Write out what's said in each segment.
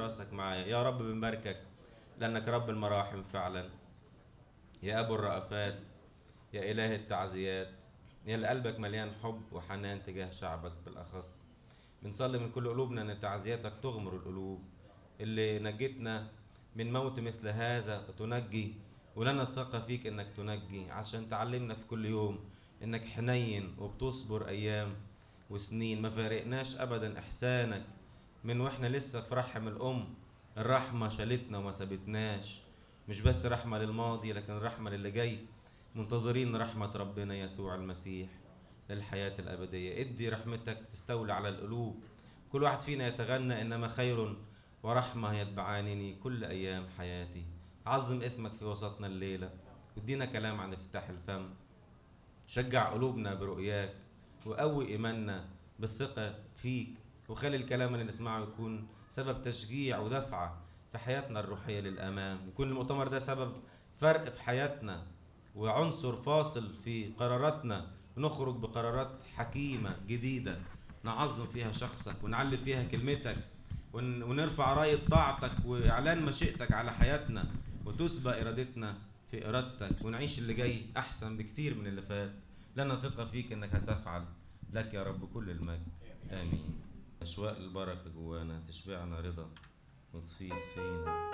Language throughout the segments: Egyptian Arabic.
راسك معايا يا رب بنباركك لأنك رب المراحم فعلا يا أبو الرأفات يا إله التعزيات يا اللي قلبك مليان حب وحنان تجاه شعبك بالأخص بنصلي من كل قلوبنا أن تعزياتك تغمر القلوب اللي نجتنا من موت مثل هذا تنجي ولنا الثقة فيك انك تنجي عشان تعلمنا في كل يوم انك حنين وبتصبر ايام وسنين ما فارقناش ابدا احسانك من واحنا لسه في رحم الام الرحمة شالتنا وما سابتناش مش بس رحمة للماضي لكن رحمة للي جاي منتظرين رحمة ربنا يسوع المسيح للحياة الأبدية ادي رحمتك تستولي على القلوب كل واحد فينا يتغنى إنما خير ورحمة يتبعانني كل أيام حياتي عظم اسمك في وسطنا الليلة وادينا كلام عن افتتاح الفم شجع قلوبنا برؤياك وقوي إيماننا بالثقة فيك وخلي الكلام اللي نسمعه يكون سبب تشجيع ودفعة في حياتنا الروحية للأمام يكون المؤتمر ده سبب فرق في حياتنا وعنصر فاصل في قراراتنا ونخرج بقرارات حكيمة جديدة نعظم فيها شخصك ونعلي فيها كلمتك ون- ونرفع راية طاعتك وإعلان مشيئتك على حياتنا وتسبق إرادتنا في إرادتك ونعيش اللي جاي أحسن بكتير من اللي فات لنا ثقة فيك إنك هتفعل لك يا رب كل المجد آمين أشواق البركة جوانا تشبعنا رضا وتفيض فينا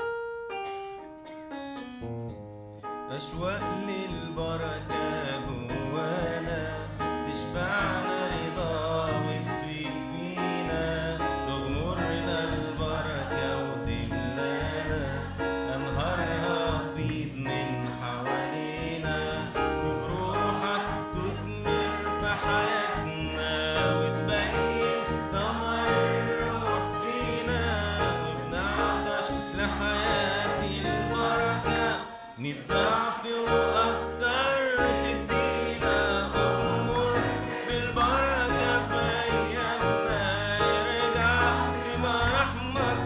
أشواق للبركة جوانا تشبعنا رضا وتفيض فينا تغمرنا البركة وتملانا أنهارها تفيض من حوالينا وبروحك تثمر في حياتنا وتبين ثمر الروح فينا وبنعطش لحياة البركة نضعف وأكتر تدينا أمور بالبركة في أيامنا يرجع بمرحمك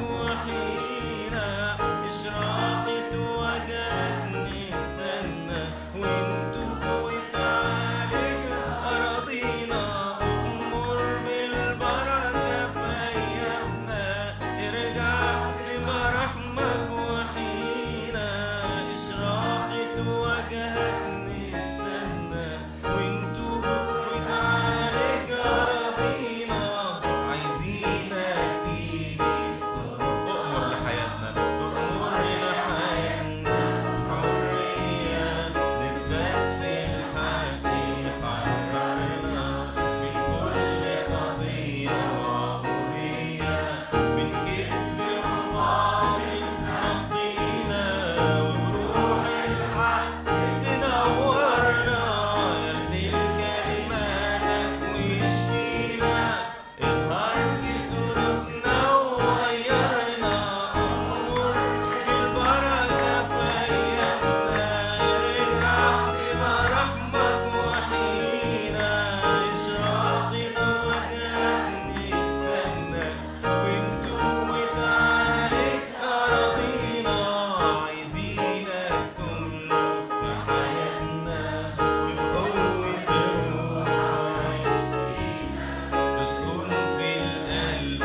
وحينا إشراقة وجهك نستنى ونتوب وتعالج أراضينا أمور بالبركة في أيامنا ارجع بمرحمك وحينا إشراقة وجهك نستنى ونتوب وتعالج أراضينا عايزينك تيجي بسرعة أؤمر لحياتنا تؤمر لحياتنا حرية نثبت في الحق حررنا من كل خطية وعبودية من كذب وباطل نقينا وبروح الحق تنورنا يرسل كلماتك ويشفينا اظهر في سلوكنا وغيرنا أمور بالبركة في أيامنا يرجع بمرحمك وحينا إشراقة وجهك نستنى ونتوب وتعالج أراضينا عايزينك تملك في حياتنا وبقوة الروح تسكن في القلب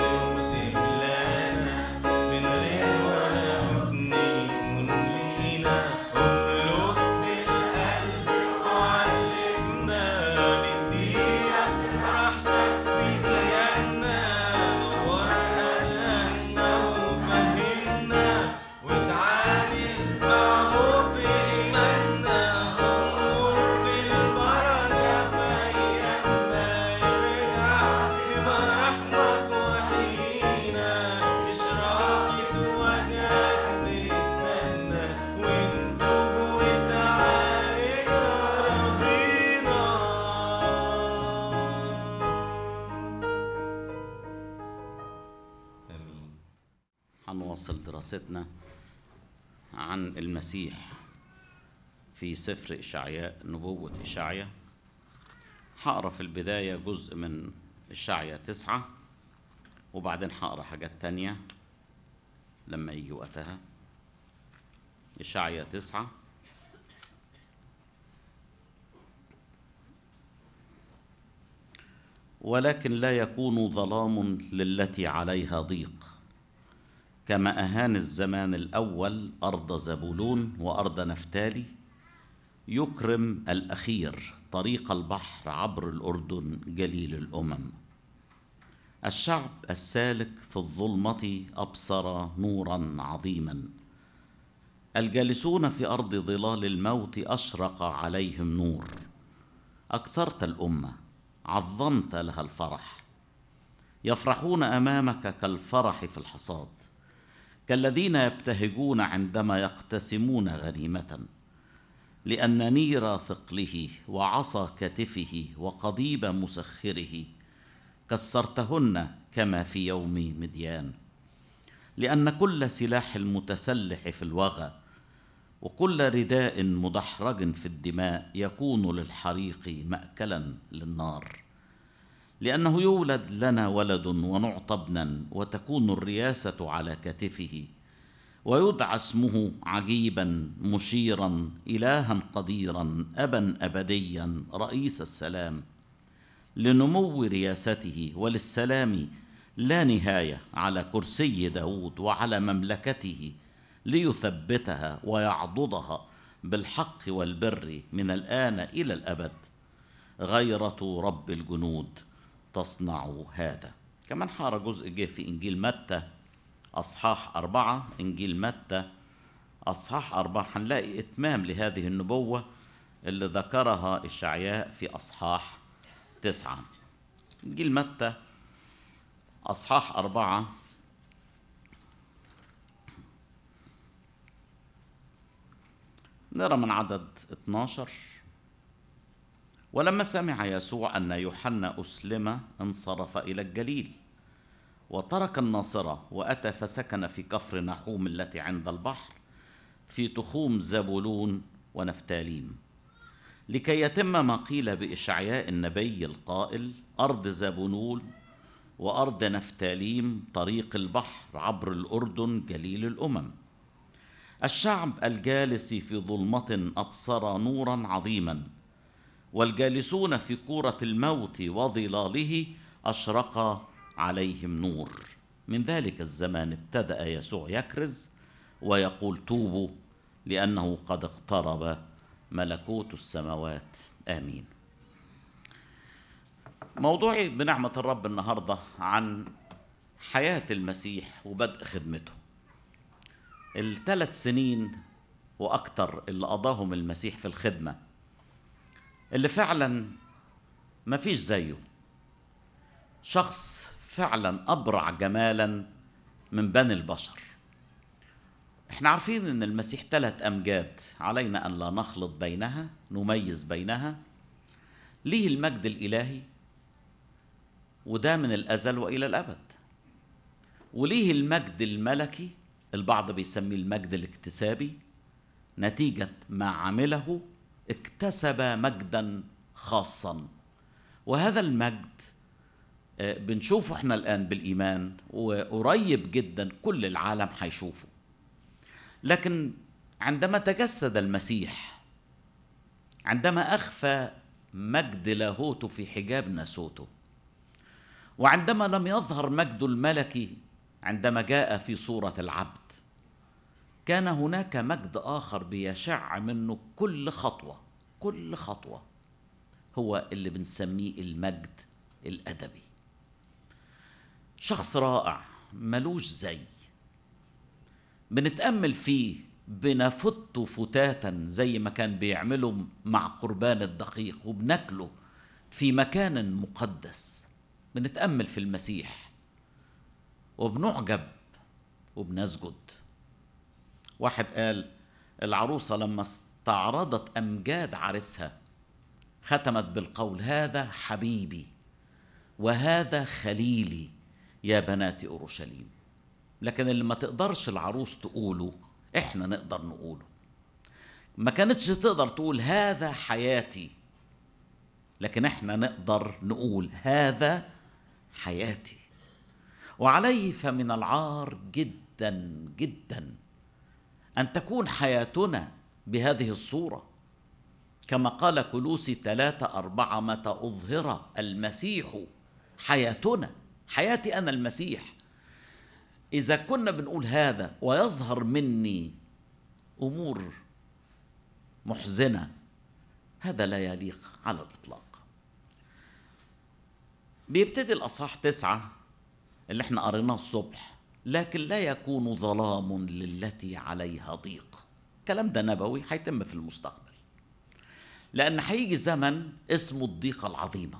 وتملانا من غير ولا ركن يكون لينا املك في القلب وعلمنا نديلك راحتك في كياننا نورنا ذهننا وفهمنا وتعامل مع بطء إيماننا أمور بالبركة في أيامنا يرجع بمرحمك وحينا إشراقة وجهك نستنى ونتوب وتعالج أراضينا آمين هنواصل دراستنا عن المسيح في سفر إشعياء نبوة إشعياء هقرا في البداية جزء من إشعياء تسعة وبعدين هقرا حاجات تانية لما يجي وقتها إشعياء تسعة ولكن لا يكون ظلام للتي عليها ضيق كما أهان الزمان الأول أرض زبولون وأرض نفتالي يكرم الأخير طريق البحر عبر الأردن جليل الأمم الشعب السالك في الظلمة أبصر نورا عظيما الجالسون في أرض ظلال الموت أشرق عليهم نور أكثرت الأمة عظمت لها الفرح يفرحون أمامك كالفرح في الحصاد كالذين يبتهجون عندما يقتسمون غنيمة لأن نير ثقله وعصا كتفه وقضيب مسخره كسرتهن كما في يوم مديان لأن كل سلاح المتسلح في الوغى وكل رداء مدحرج في الدماء يكون للحريق مأكلا للنار لأنه يولد لنا ولد ونعطى ابنا وتكون الرياسة على كتفه ويدعى اسمه عجيبا مشيرا إلها قديرا أبا أبديا رئيس السلام لنمو رياسته وللسلام لا نهاية على كرسي داود وعلى مملكته ليثبتها ويعضدها بالحق والبر من الآن إلى الأبد غيرة رب الجنود تصنع هذا كمان حار جزء جه في إنجيل متى أصحاح أربعة إنجيل متى أصحاح أربعة هنلاقي إتمام لهذه النبوة اللي ذكرها إشعياء في أصحاح تسعة إنجيل متى أصحاح أربعة نرى من عدد 12 ولما سمع يسوع أن يوحنا أسلم انصرف إلى الجليل وترك الناصرة وأتى فسكن في كفر نحوم التي عند البحر في تخوم زبولون ونفتاليم لكي يتم ما قيل بإشعياء النبي القائل أرض زبولون وأرض نفتاليم طريق البحر عبر الأردن جليل الأمم الشعب الجالس في ظلمة أبصر نورا عظيما والجالسون في كورة الموت وظلاله أشرق عليهم نور من ذلك الزمان ابتدأ يسوع يكرز ويقول توبوا لأنه قد اقترب ملكوت السماوات آمين موضوعي بنعمة الرب النهاردة عن حياة المسيح وبدء خدمته الثلاث سنين وأكتر اللي قضاهم المسيح في الخدمة اللي فعلا ما فيش زيه شخص فعلا أبرع جمالا من بني البشر احنا عارفين ان المسيح ثلاث امجاد علينا ان لا نخلط بينها نميز بينها ليه المجد الالهي وده من الازل والى الابد وليه المجد الملكي البعض بيسميه المجد الاكتسابي نتيجه ما عمله اكتسب مجدا خاصا وهذا المجد بنشوفه احنا الان بالايمان وقريب جدا كل العالم هيشوفه لكن عندما تجسد المسيح عندما اخفى مجد لاهوته في حجاب ناسوته وعندما لم يظهر مجده الملكي عندما جاء في صوره العبد كان هناك مجد اخر بيشع منه كل خطوه كل خطوه هو اللي بنسميه المجد الادبي شخص رائع ملوش زي بنتامل فيه بنفته فتاتا زي ما كان بيعملوا مع قربان الدقيق وبناكله في مكان مقدس بنتامل في المسيح وبنعجب وبنسجد واحد قال العروسه لما استعرضت امجاد عريسها ختمت بالقول هذا حبيبي وهذا خليلي يا بنات اورشليم لكن اللي ما تقدرش العروس تقوله احنا نقدر نقوله ما كانتش تقدر تقول هذا حياتي لكن احنا نقدر نقول هذا حياتي وعليه فمن العار جدا جدا ان تكون حياتنا بهذه الصوره كما قال كلوسي ثلاثة أربعة متى أظهر المسيح حياتنا حياتي أنا المسيح إذا كنا بنقول هذا ويظهر مني أمور محزنة هذا لا يليق على الإطلاق بيبتدي الأصحاح تسعة اللي احنا قريناه الصبح لكن لا يكون ظلام للتي عليها ضيق الكلام ده نبوي هيتم في المستقبل لأن هيجي زمن اسمه الضيقة العظيمة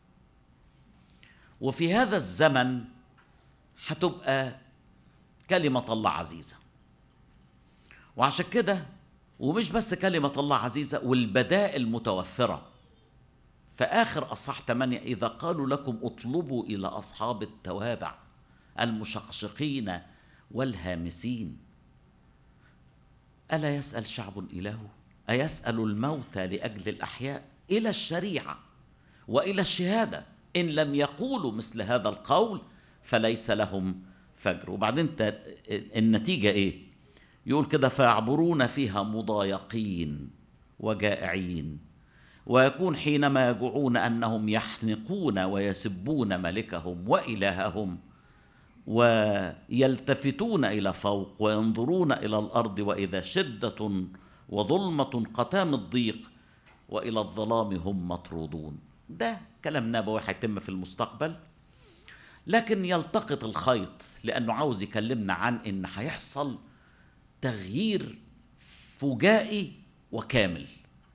وفي هذا الزمن هتبقى كلمة الله عزيزة وعشان كده ومش بس كلمة الله عزيزة والبدائل متوفرة فآخر أصح 8 إذا قالوا لكم اطلبوا إلى أصحاب التوابع المشقشقين والهامسين ألا يسأل شعب إلهه أيسأل الموتى لأجل الأحياء إلى الشريعة وإلى الشهادة إن لم يقولوا مثل هذا القول فليس لهم فجر وبعدين النتيجة إيه يقول كده فيعبرون فيها مضايقين وجائعين ويكون حينما يجوعون انهم يحنقون ويسبون ملكهم والههم ويلتفتون الى فوق وينظرون الى الارض واذا شده وظلمه قتام الضيق والى الظلام هم مطرودون ده كلام نبوي هيتم في المستقبل لكن يلتقط الخيط لانه عاوز يكلمنا عن ان هيحصل تغيير فجائي وكامل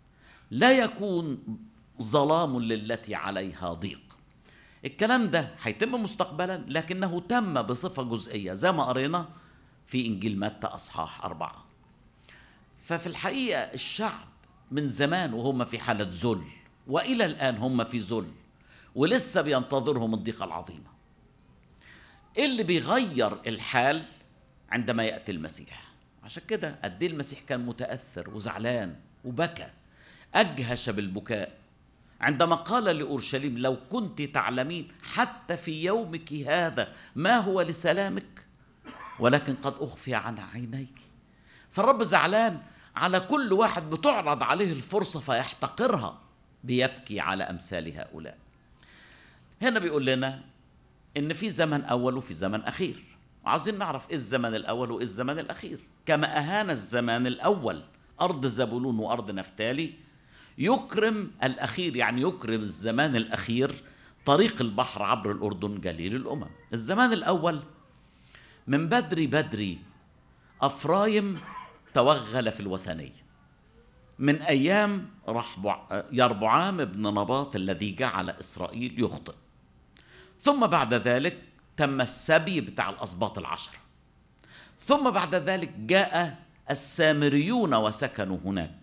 لا يكون ظلام للتي عليها ضيق الكلام ده هيتم مستقبلا لكنه تم بصفة جزئية زي ما قرينا في إنجيل متى أصحاح أربعة ففي الحقيقة الشعب من زمان وهم في حالة ذل وإلى الآن هم في ذل ولسه بينتظرهم الضيقة العظيمة إيه اللي بيغير الحال عندما يأتي المسيح عشان كده قد المسيح كان متأثر وزعلان وبكى أجهش بالبكاء عندما قال لأورشليم لو كنت تعلمين حتى في يومك هذا ما هو لسلامك ولكن قد أخفي عن عينيك فالرب زعلان على كل واحد بتعرض عليه الفرصة فيحتقرها بيبكي على أمثال هؤلاء هنا بيقول لنا إن في زمن أول وفي زمن أخير وعاوزين نعرف إيه الزمن الأول وإيه الزمن الأخير كما أهان الزمان الأول أرض زبولون وأرض نفتالي يكرم الأخير يعني يكرم الزمان الأخير طريق البحر عبر الأردن جليل الأمم الزمان الأول من بدري بدري أفرايم توغل في الوثنية من أيام رحبع يربعام بن نباط الذي جعل إسرائيل يخطئ ثم بعد ذلك تم السبي بتاع الأسباط العشرة ثم بعد ذلك جاء السامريون وسكنوا هناك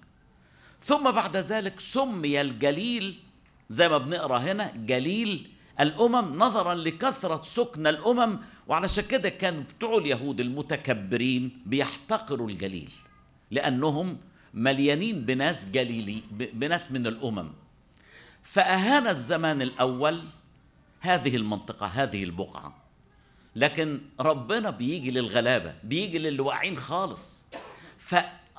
ثم بعد ذلك سمي الجليل زي ما بنقرا هنا جليل الامم نظرا لكثره سكن الامم وعلشان كده كان بتوع اليهود المتكبرين بيحتقروا الجليل لانهم مليانين بناس جليلي بناس من الامم فاهان الزمان الاول هذه المنطقه هذه البقعه لكن ربنا بيجي للغلابه بيجي للي واقعين خالص ف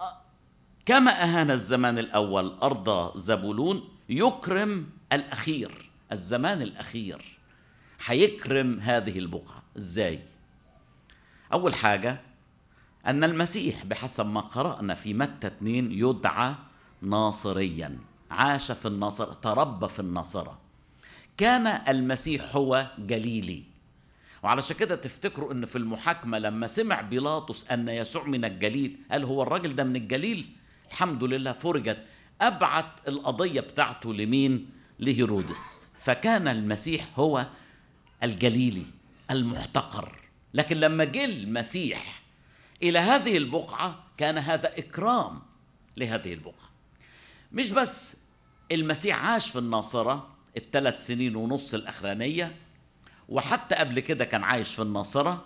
كما أهان الزمان الأول أرض زبولون يكرم الأخير الزمان الأخير هيكرم هذه البقعة إزاي؟ أول حاجة أن المسيح بحسب ما قرأنا في متى 2 يدعى ناصريا عاش في الناصرة تربى في الناصرة كان المسيح هو جليلي وعلشان كده تفتكروا ان في المحاكمه لما سمع بيلاطس ان يسوع من الجليل قال هو الراجل ده من الجليل الحمد لله فرجت ابعت القضيه بتاعته لمين لهيرودس فكان المسيح هو الجليلي المحتقر لكن لما جه المسيح الى هذه البقعه كان هذا اكرام لهذه البقعه مش بس المسيح عاش في الناصره الثلاث سنين ونص الاخرانيه وحتى قبل كده كان عايش في الناصره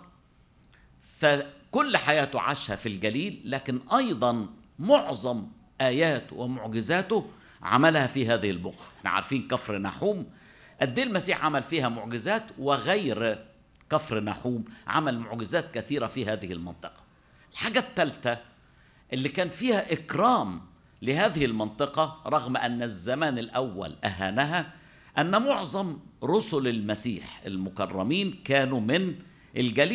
فكل حياته عاشها في الجليل لكن ايضا معظم اياته ومعجزاته عملها في هذه البقعه احنا عارفين كفر نحوم قد ايه المسيح عمل فيها معجزات وغير كفر نحوم عمل معجزات كثيره في هذه المنطقه الحاجه الثالثه اللي كان فيها اكرام لهذه المنطقه رغم ان الزمان الاول اهانها ان معظم رسل المسيح المكرمين كانوا من الجليل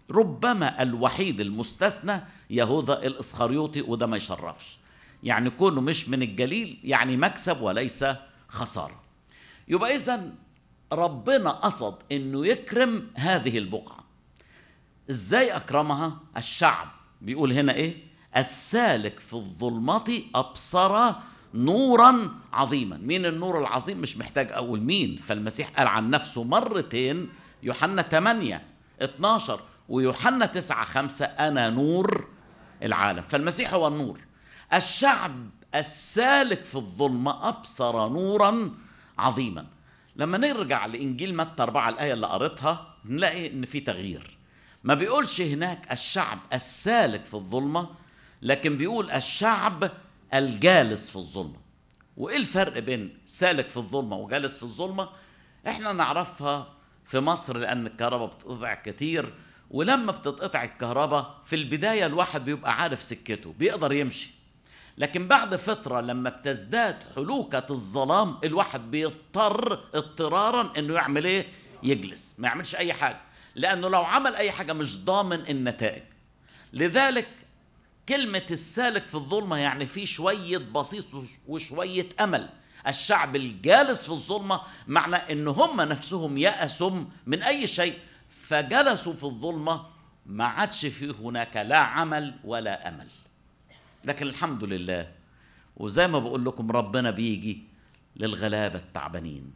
ربما الوحيد المستثنى يهوذا الاسخريوطي وده ما يشرفش يعني كونه مش من الجليل يعني مكسب وليس خساره يبقى اذا ربنا قصد انه يكرم هذه البقعه ازاي اكرمها الشعب بيقول هنا ايه السالك في الظلمة ابصر نورا عظيما مين النور العظيم مش محتاج اقول مين فالمسيح قال عن نفسه مرتين يوحنا 8 12 ويوحنا 9 5 انا نور العالم فالمسيح هو النور الشعب السالك في الظلمة أبصر نورا عظيما لما نرجع لإنجيل متى 4 الآية اللي قريتها نلاقي إن في تغيير ما بيقولش هناك الشعب السالك في الظلمة لكن بيقول الشعب الجالس في الظلمة وإيه الفرق بين سالك في الظلمة وجالس في الظلمة احنا نعرفها في مصر لأن الكهرباء بتقطع كتير ولما بتتقطع الكهرباء في البداية الواحد بيبقى عارف سكته بيقدر يمشي لكن بعد فترة لما بتزداد حلوكة الظلام الواحد بيضطر اضطرارا انه يعمل ايه يجلس ما يعملش اي حاجة لانه لو عمل اي حاجة مش ضامن النتائج لذلك كلمة السالك في الظلمة يعني في شوية بسيط وشوية أمل الشعب الجالس في الظلمة معنى ان هم نفسهم يأسوا من اي شيء فجلسوا في الظلمة ما عادش فيه هناك لا عمل ولا أمل لكن الحمد لله وزي ما بقول لكم ربنا بيجي للغلابة التعبانين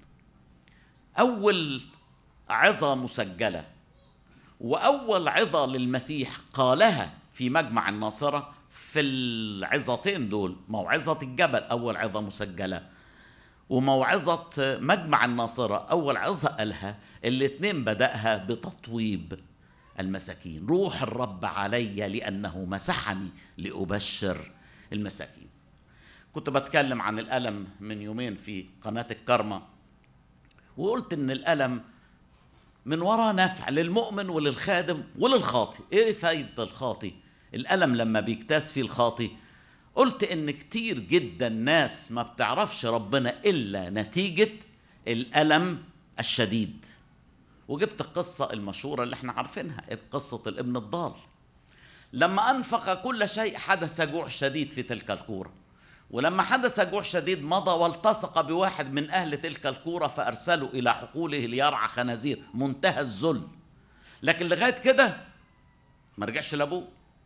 أول عظة مسجلة وأول عظة للمسيح قالها في مجمع الناصرة في العظتين دول موعظة الجبل أول عظة مسجلة وموعظة مجمع الناصرة أول عظة قالها الاتنين بدأها بتطويب المساكين روح الرب علي لأنه مسحني لأبشر المساكين كنت بتكلم عن الألم من يومين في قناة الكرمة وقلت إن الألم من وراء نفع للمؤمن وللخادم وللخاطي إيه فايدة الخاطي الألم لما بيجتاز فيه الخاطي قلت إن كتير جدا ناس ما بتعرفش ربنا إلا نتيجة الألم الشديد وجبت القصة المشهورة اللي احنا عارفينها قصة الابن الضال لما أنفق كل شيء حدث جوع شديد في تلك الكورة ولما حدث جوع شديد مضى والتصق بواحد من أهل تلك الكورة فأرسلوا إلى حقوله ليرعى خنازير منتهى الذل لكن لغاية كده ما رجعش لأبوه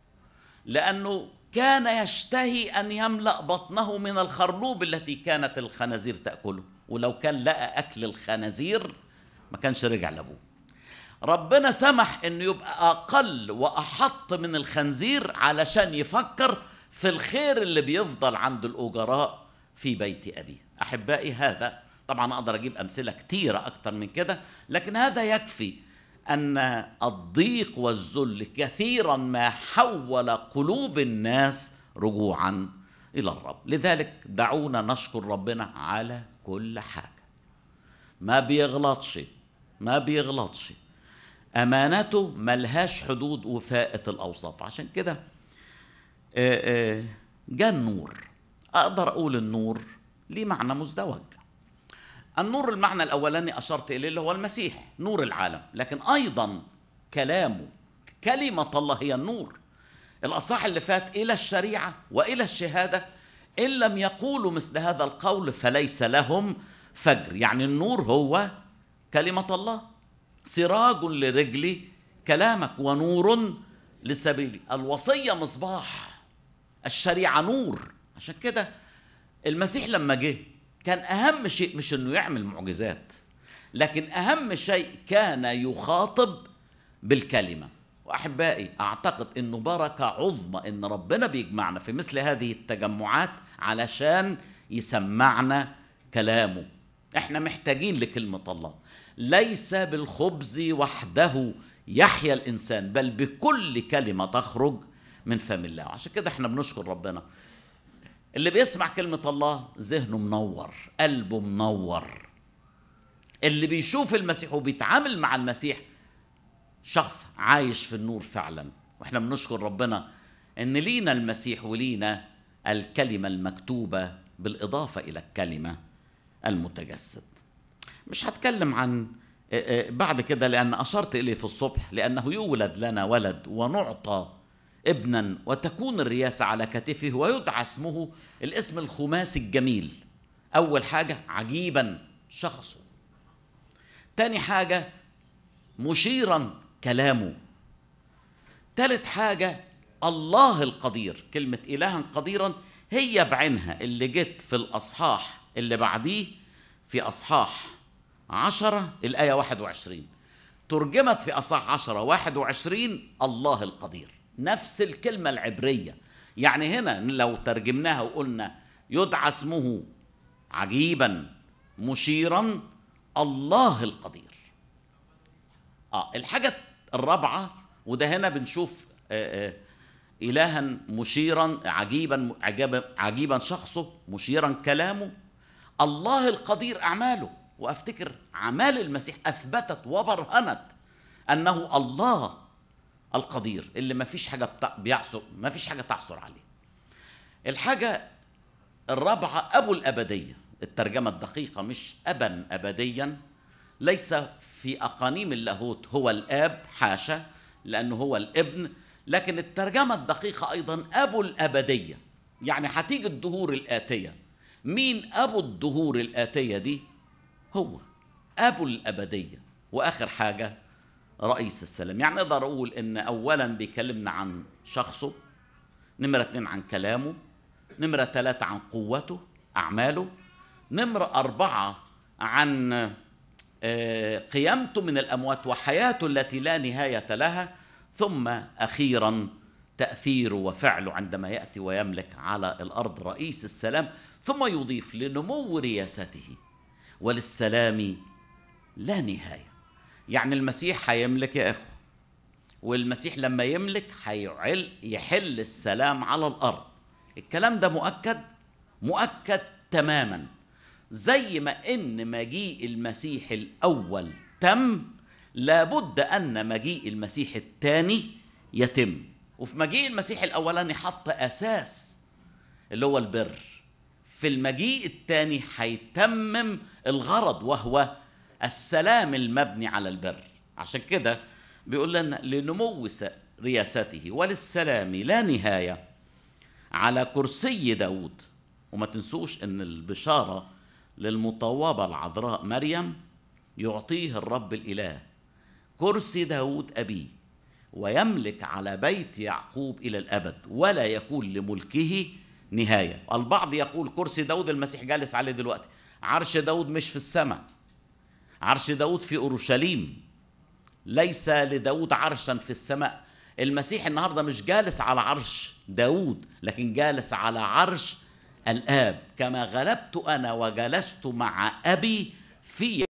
لأنه كان يشتهي أن يملأ بطنه من الخرنوب التي كانت الخنازير تأكله ولو كان لقى أكل الخنازير ما كانش رجع لابوه ربنا سمح انه يبقى اقل واحط من الخنزير علشان يفكر في الخير اللي بيفضل عند الاجراء في بيت ابيه احبائي هذا طبعا اقدر اجيب امثله كتيره اكتر من كده لكن هذا يكفي ان الضيق والذل كثيرا ما حول قلوب الناس رجوعا الى الرب لذلك دعونا نشكر ربنا على كل حاجه ما بيغلطش ما بيغلطش امانته ملهاش حدود وفاءة الاوصاف عشان كده جاء النور اقدر اقول النور ليه معنى مزدوج النور المعنى الاولاني اشرت اليه اللي هو المسيح نور العالم لكن ايضا كلامه كلمه الله هي النور الاصح اللي فات الى الشريعه والى الشهاده ان لم يقولوا مثل هذا القول فليس لهم فجر يعني النور هو كلمة الله سراج لرجلي كلامك ونور لسبيلي الوصية مصباح الشريعة نور عشان كده المسيح لما جه كان أهم شيء مش إنه يعمل معجزات لكن أهم شيء كان يخاطب بالكلمة وأحبائي أعتقد إنه بركة عظمى إن ربنا بيجمعنا في مثل هذه التجمعات علشان يسمعنا كلامه احنا محتاجين لكلمة الله ليس بالخبز وحده يحيا الإنسان بل بكل كلمة تخرج من فم الله عشان كده احنا بنشكر ربنا اللي بيسمع كلمة الله ذهنه منور قلبه منور اللي بيشوف المسيح وبيتعامل مع المسيح شخص عايش في النور فعلا واحنا بنشكر ربنا ان لينا المسيح ولينا الكلمة المكتوبة بالإضافة إلى الكلمة المتجسد مش هتكلم عن آه، آه، بعد كده لأن أشرت إليه في الصبح لأنه يولد لنا ولد ونعطى ابنا وتكون الرياسة على كتفه ويدعى اسمه الاسم الخماسي الجميل أول حاجة عجيبا شخصه تاني حاجة مشيرا كلامه تالت حاجة الله القدير كلمة إلها قديرا هي بعينها اللي جت في الأصحاح اللي بعديه في أصحاح عشرة الآية واحد وعشرين ترجمت في أصحاح عشرة واحد وعشرين الله القدير نفس الكلمة العبرية يعني هنا لو ترجمناها وقلنا يدعى اسمه عجيبا مشيرا الله القدير اه الحاجة الرابعة وده هنا بنشوف آه آه إلها مشيرا عجيبا عجيبا عجيبا شخصه مشيرا كلامه الله القدير أعماله وأفتكر أعمال المسيح أثبتت وبرهنت أنه الله القدير اللي ما فيش حاجة بتع- بيعصر ما فيش حاجة تعثر عليه الحاجة الرابعة أبو الأبدية الترجمة الدقيقة مش أبا أبديا ليس في أقانيم اللاهوت هو الآب حاشا لأنه هو الابن لكن الترجمة الدقيقة أيضا أبو الأبدية يعني هتيجي الدهور الآتية مين أبو الدهور الآتية دي هو أبو الأبدية وآخر حاجة رئيس السلام يعني أقدر أقول إن أولا بيكلمنا عن شخصه نمرة اتنين عن كلامه نمرة ثلاثة عن قوته أعماله نمرة أربعة عن آه، قيامته من الأموات وحياته التي لا نهاية لها ثم أخيرا تأثيره وفعله عندما يأتي ويملك على الأرض رئيس السلام ثم يضيف لنمو رياسته وللسلام لا نهاية يعني المسيح هيملك يا إخوة والمسيح لما يملك هيعل يحل السلام على الارض الكلام ده مؤكد مؤكد تماما زي ما ان مجيء المسيح الاول تم لابد ان مجيء المسيح الثاني يتم وفي مجيء المسيح الاولاني حط اساس اللي هو البر في المجيء الثاني هيتمم الغرض وهو السلام المبني على البر عشان كده بيقول لنا لنمو س- رياسته وللسلام لا نهاية على كرسي داود وما تنسوش ان البشارة للمطوبة العذراء مريم يعطيه الرب الإله كرسي داود أبيه ويملك على بيت يعقوب إلى الأبد ولا يكون لملكه نهاية البعض يقول كرسي داود المسيح جالس عليه دلوقتي عرش داود مش في السماء عرش داود في أورشليم ليس لداود عرشا في السماء المسيح النهاردة مش جالس على عرش داود لكن جالس على عرش الآب كما غلبت أنا وجلست مع أبي في